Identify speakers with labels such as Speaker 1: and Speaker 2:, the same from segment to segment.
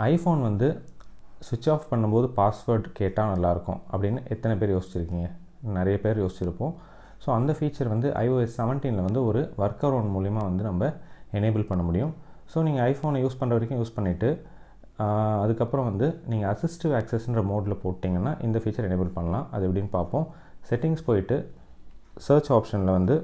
Speaker 1: iPhone வந்து சுவிட்ச் of பண்ணும்போது பாஸ்வேர்ட் கேட்டால் நல்லாயிருக்கும் அப்படின்னு எத்தனை பேர் யோசிச்சிருக்கீங்க நிறைய பேர் யோசிச்சிருப்போம் ஸோ அந்த ஃபீச்சர் வந்து iOS செவன்டீனில் வந்து ஒரு ஒர்க் அரவுண்ட் மூலிமா வந்து நம்ம எனேபிள் பண்ண முடியும் ஸோ நீங்கள் ஐஃபோனை யூஸ் பண்ணுற வரைக்கும் யூஸ் பண்ணிவிட்டு அதுக்கப்புறம் வந்து நீங்கள் அசிஸ்டிவ் ஆக்சஸ்ன்ற மோடில் போட்டிங்கன்னா இந்த ஃபீச்சர் எனேபிள் பண்ணலாம் அது எப்படின்னு பார்ப்போம் செட்டிங்ஸ் போயிட்டு சர்ச் ஆப்ஷனில் வந்து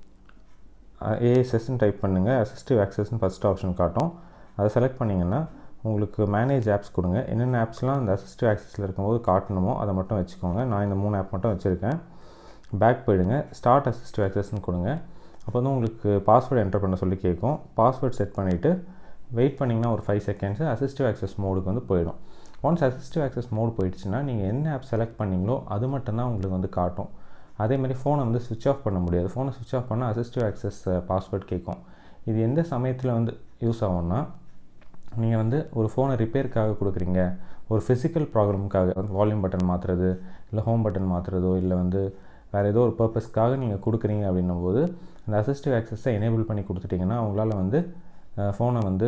Speaker 1: ஏஎஸ்எஸ்ன்னு டைப் பண்ணுங்கள் அசிஸ்டிவ் ஆக்சஸ்ன்னு ஃபஸ்ட் ஆப்ஷன் காட்டும் அதை செலக்ட் பண்ணிங்கன்னா உங்களுக்கு மேனேஜ் ஆப்ஸ் கொடுங்க என்னென்ன ஆப்ஸ்லாம் அந்த அசிஸ்டிவ் ஆக்சஸில் இருக்கும்போது காட்டணுமோ அதை மட்டும் வச்சுக்கோங்க நான் இந்த மூணு ஆப் மட்டும் வச்சுருக்கேன் பேக் போயிடுங்க ஸ்டார்ட் அசிஸ்டிவ் ஆக்சஸ்ன்னு கொடுங்க அப்போ வந்து உங்களுக்கு பாஸ்வேர்டு என்டர் பண்ண சொல்லி கேட்கும் பாஸ்வேர்ட் செட் பண்ணிவிட்டு வெயிட் பண்ணிங்கன்னா ஒரு ஃபைவ் செகண்ட்ஸு அசிஸ்டிவ் ஆக்சஸ் மோடுக்கு வந்து போயிடும் ஒன்ஸ் அசிஸ்டிவ் ஆக்சஸ் மோடு போயிடுச்சுன்னா நீங்கள் என்ன ஆப் செலக்ட் பண்ணிங்களோ அது மட்டும்தான் உங்களுக்கு வந்து காட்டும் அதேமாதிரி ஃபோனை வந்து சுவிட்ச் ஆஃப் பண்ண முடியாது ஃபோனை சுவிட்ச் ஆஃப் பண்ணால் அசிஸ்டிவ் ஆக்சஸ் பாஸ்வேர்ட் கேட்கும் இது எந்த சமயத்தில் வந்து யூஸ் ஆகும்னா நீங்கள் வந்து ஒரு ஃபோனை ரிப்பேருக்காக கொடுக்குறீங்க ஒரு ஃபிசிக்கல் ப்ராப்ளம்க்காக வால்யூம் பட்டன் மாற்றுறது இல்லை ஹோம் பட்டன் மாற்றுறதோ இல்லை வந்து வேறு ஏதோ ஒரு பர்பஸ்க்காக நீங்கள் கொடுக்குறீங்க அப்படின்னும் போது அந்த அசிஸ்டிவ் ஆக்சஸை எனேபிள் பண்ணி கொடுத்துட்டிங்கன்னா அவங்களால வந்து ஃபோனை வந்து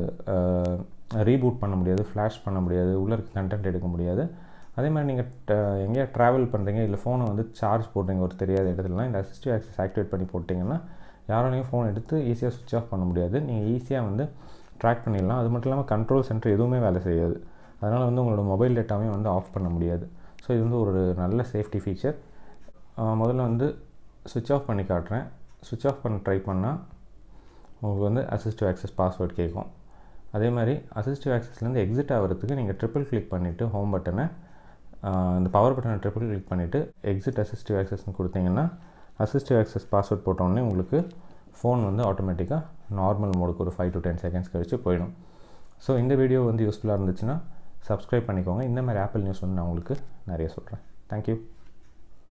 Speaker 1: ரீபூட் பண்ண முடியாது ஃப்ளாஷ் பண்ண முடியாது உள்ளே இருக்க கண்டென்ட் எடுக்க முடியாது அதே மாதிரி நீங்கள் எங்கேயா ட்ராவல் பண்ணுறீங்க இல்லை ஃபோனை வந்து சார்ஜ் போடுறீங்க ஒரு தெரியாத இடத்துலலாம் இந்த அசிஸ்டிவ் ஆக்சஸ் ஆக்டிவேட் பண்ணி போட்டிங்கன்னா யாராலையும் ஃபோன் எடுத்து ஈஸியாக சுவிட்ச் ஆஃப் பண்ண முடியாது நீங்கள் ஈஸியாக வந்து ட்ராக் பண்ணிடலாம் அது மட்டும் இல்லாமல் கண்ட்ரோல் சென்டர் எதுவுமே வேலை செய்யாது அதனால் வந்து உங்களோட மொபைல் டேட்டாவையும் வந்து ஆஃப் பண்ண முடியாது ஸோ இது வந்து ஒரு நல்ல சேஃப்டி ஃபீச்சர் முதல்ல வந்து சுவிட்ச் ஆஃப் பண்ணி காட்டுறேன் சுவிட்ச் ஆஃப் பண்ண ட்ரை பண்ணால் உங்களுக்கு வந்து அசிஸ்டிவ் ஆக்சஸ் பாஸ்வேர்ட் கேட்கும் அதே மாதிரி அசிஸ்டிவ் ஆக்சஸ்லேருந்து எக்ஸிட் ஆகிறதுக்கு நீங்கள் ட்ரிபிள் கிளிக் பண்ணிவிட்டு ஹோம் பட்டனை இந்த பவர் பட்டனை ட்ரிபிள் கிளிக் பண்ணிவிட்டு எக்ஸிட் அசிஸ்டிவ் ஆக்சஸ்னு கொடுத்தீங்கன்னா அசிஸ்டிவ் ஆக்சஸ் பாஸ்வேர்ட் போட்டோடனே உங்களுக்கு ஃபோன் வந்து ஆட்டோமேட்டிக்காக நார்மல் மோடுக்கு ஒரு ஃபைவ் டு டென் செகண்ட்ஸ் கழித்து போயிடும் ஸோ இந்த வீடியோ வந்து யூஸ்ஃபுல்லாக இருந்துச்சுன்னா சப்ஸ்கிரைப் பண்ணிக்கோங்க இந்த மாதிரி ஆப்பிள் நியூஸ் வந்து நான் உங்களுக்கு நிறைய சொல்கிறேன் தேங்க்யூ